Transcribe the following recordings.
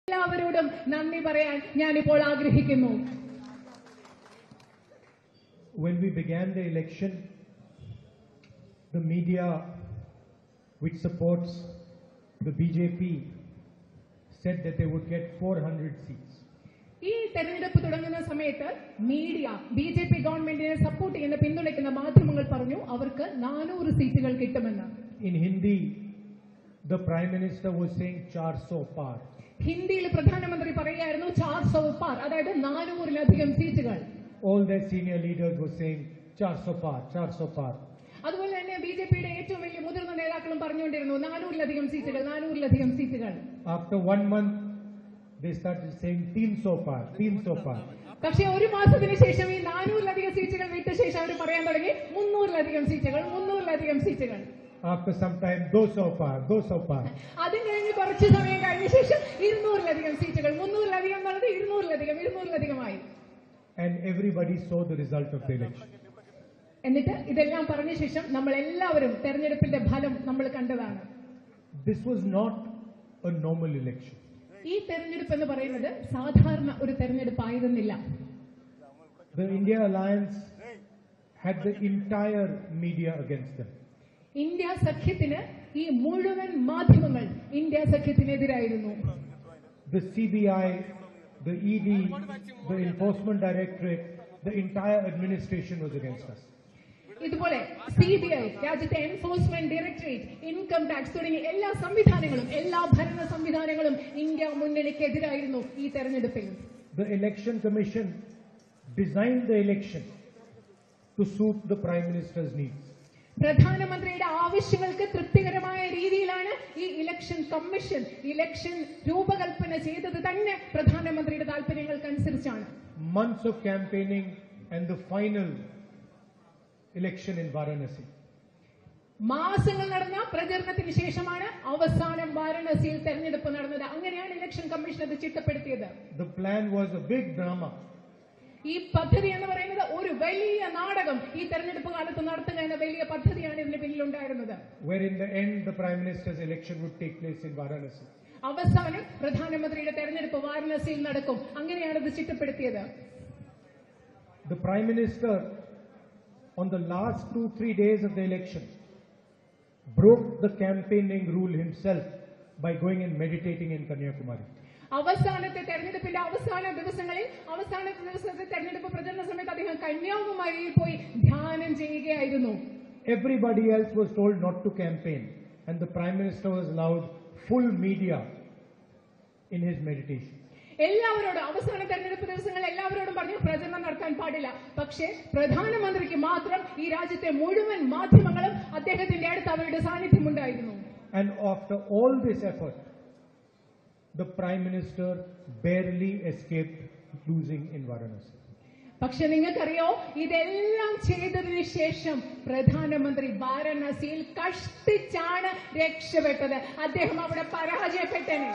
എല്ലാവരോടും നന്ദി പറയാൻ ഞാനിപ്പോൾ ആഗ്രഹിക്കുന്നു When we began the election, the media, which supports the BJP, said that they would get 400 seats. ഈ തെരഞ്ഞെടുപ്പ് തുടങ്ങുന്ന സമയത്ത് മീഡിയ ബി ജെ പി ഗവൺമെന്റിനെ സപ്പോർട്ട് ചെയ്യുന്ന പിന്തുണയ്ക്കുന്ന മാധ്യമങ്ങൾ പറഞ്ഞു അവർക്ക് നാനൂറ് സീറ്റുകൾ കിട്ടുമെന്ന് In Hindi, the Prime Minister was saying 400 par. ഹിന്ദിയിൽ പ്രധാനമന്ത്രി പറയുകയായിരുന്നു ചാർ സൗ പാർ അതായത് നാനൂറിലധികം സീറ്റുകൾ All their senior leaders were saying 400 par, 400 par. അതുപോലെ തന്നെ ബി ജെ പിയുടെ ഏറ്റവും വലിയ മുതിർന്ന നേതാക്കളും പറഞ്ഞുകൊണ്ടിരുന്നു നാനൂറിലധികം സീറ്റുകൾ നാനൂറിലധികം സീറ്റുകൾ After one month, they started saying 300 par, 300 par. പക്ഷെ ഒരു മാസത്തിന് ശേഷം ഈ നാനൂറിലധികം സീറ്റുകൾ വിട്ട ശേഷം അവർ പറയാൻ തുടങ്ങി മുന്നൂറിലധികം സീറ്റുകൾ മുന്നൂറിലധികം സീറ്റുകൾ After some time, 200 par, 200 par. അതും കഴിഞ്ഞ് കുറച്ച് സമയം കഴിഞ്ഞ ശേഷം ഇരുന്നൂറിലധികം സീറ്റുകൾ മുന്നൂറിലധികം എന്നുള്ളത് ഇരുന്നൂറിലധികം ഇരുന്നൂറിലധികമായി And everybody saw the result of the election. എന്നിട്ട് ഇതെല്ലാം പറഞ്ഞ ശേഷം നമ്മൾ എല്ലാവരും തെരഞ്ഞെടുപ്പിന്റെ ഫലം നമ്മൾ കണ്ടതാണ് This was not a normal election. ഈ തെരഞ്ഞെടുപ്പ് എന്ന് പറയുന്നത് സാധാരണ ഒരു തെരഞ്ഞെടുപ്പായിരുന്നില്ല The India Alliance had the entire media against them. India സഖ്യത്തിന് ഈ മുഴുവൻ മാധ്യമങ്ങൾ ഇന്ത്യ സഖ്യത്തിനെതിരായിരുന്നു The CBI, the ED, the Enforcement Directorate, the entire administration was against us. ഇതുപോലെ സി ബി ഐ രാജ്യത്തെ എൻഫോഴ്സ്മെന്റ് ഡയറക്ടറേറ്റ് ഇൻകം ടാക്സ് തുടങ്ങിയ എല്ലാ സംവിധാനങ്ങളും എല്ലാ ഭരണ സംവിധാനങ്ങളും ഇന്ത്യ മുന്നണിക്കെതിരായിരുന്നു ഈ തെരഞ്ഞെടുപ്പിൽ The Election Commission designed the election to suit the Prime Minister's needs. പ്രധാനമന്ത്രിയുടെ ആവശ്യങ്ങൾക്ക് തൃപ്തികരമായ രീതിയിലാണ് ഈ ഇലക്ഷൻ കമ്മീഷൻ ഇലക്ഷൻ രൂപകൽപ്പന ചെയ്തത് തന്നെ പ്രധാനമന്ത്രിയുടെ താല്പര്യങ്ങൾക്കനുസരിച്ചാണ് Months of campaigning and the final election in Varanasi. മാസങ്ങൾ നടന്ന പ്രചരണത്തിന് ശേഷമാണ് അവസാനം വാരണസിയിൽ തെരഞ്ഞെടുപ്പ് നടന്നത് അങ്ങനെയാണ് ഇലക്ഷൻ കമ്മീഷൻ അത് ചിട്ടപ്പെടുത്തിയത് The plan was a big drama. ഈ പദ്ധതി എന്ന് പറയുന്നത് ഒരു വലിയ നാടകം ഈ തെരഞ്ഞെടുപ്പ് കാലത്ത് നടത്തുക എന്ന വലിയ പദ്ധതിയാണ് ഇതിന് പിന്നിലുണ്ടായിരുന്നത് where in the end the Prime Minister's election would take place in Varanasi. അവസാനം പ്രധാനമന്ത്രിയുടെ തെരഞ്ഞെടുപ്പ് വാരണസിയിൽ നടക്കും അങ്ങനെയാണ് ഇത് ചിട്ടപ്പെടുത്തിയത് The Prime Minister, on the last two, three days of the election, broke the campaigning rule himself by going and meditating in Kanyakumari. അവസാനത്തെ തെരഞ്ഞെടുപ്പിന്റെ അവസാന ദിവസങ്ങളിൽ അവസാനത്തെ ദിവസത്തെ തെരഞ്ഞെടുപ്പ് പ്രചരണ സമയത്ത് അദ്ദേഹം കന്യാകുമാരിയിൽ പോയി ധ്യാനം ചെയ്യുകയായിരുന്നു Everybody else was told not to campaign, and the Prime Minister was allowed full media in his meditation. എല്ലാവരോടും അവസാന തെരഞ്ഞെടുപ്പ് ദിവസങ്ങളിൽ എല്ലാവരോടും പറഞ്ഞു പ്രചരണം നടത്താൻ പാടില്ല പക്ഷേ പ്രധാനമന്ത്രിക്ക് മാത്രം ഈ രാജ്യത്തെ മുഴുവൻ മാധ്യമങ്ങളും അദ്ദേഹത്തിന്റെ അടുത്ത് അവരുടെ സാന്നിധ്യമുണ്ടായിരുന്നു And after all this effort, the Prime Minister barely escaped losing in Varanasi. പക്ഷെ നിങ്ങൾക്കറിയോ ഇതെല്ലാം ചെയ്തതിന് ശേഷം പ്രധാനമന്ത്രി വാരണസിയിൽ കഷ്ടിച്ചാണ് രക്ഷപ്പെട്ടത് അദ്ദേഹം അവിടെ പരാജയപ്പെട്ടനെ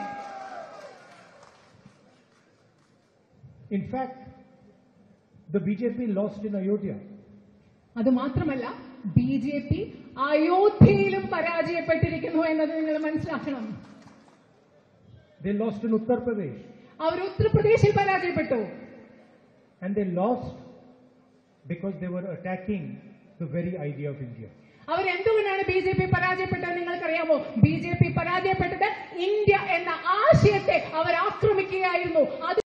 In fact, the BJP lost in Ayodhya. അത് മാത്രമല്ല ബി ജെ പി അയോധ്യയിലും പരാജയപ്പെട്ടിരിക്കുന്നു എന്നത് നിങ്ങൾ മനസ്സിലാക്കണം They lost in Uttar Pradesh. അവർ ഉത്തർപ്രദേശിൽ പരാജയപ്പെട്ടു And they lost because they were attacking the very idea of India. അവരെന്തുകൊണ്ടാണ് ബി ജെ പി പരാജയപ്പെട്ടത് നിങ്ങൾക്കറിയാമോ ബി ജെ പി പരാജയപ്പെട്ടത് ഇന്ത്യ എന്ന ആശയത്തെ അവർ ആക്രമിക്കുകയായിരുന്നു അത്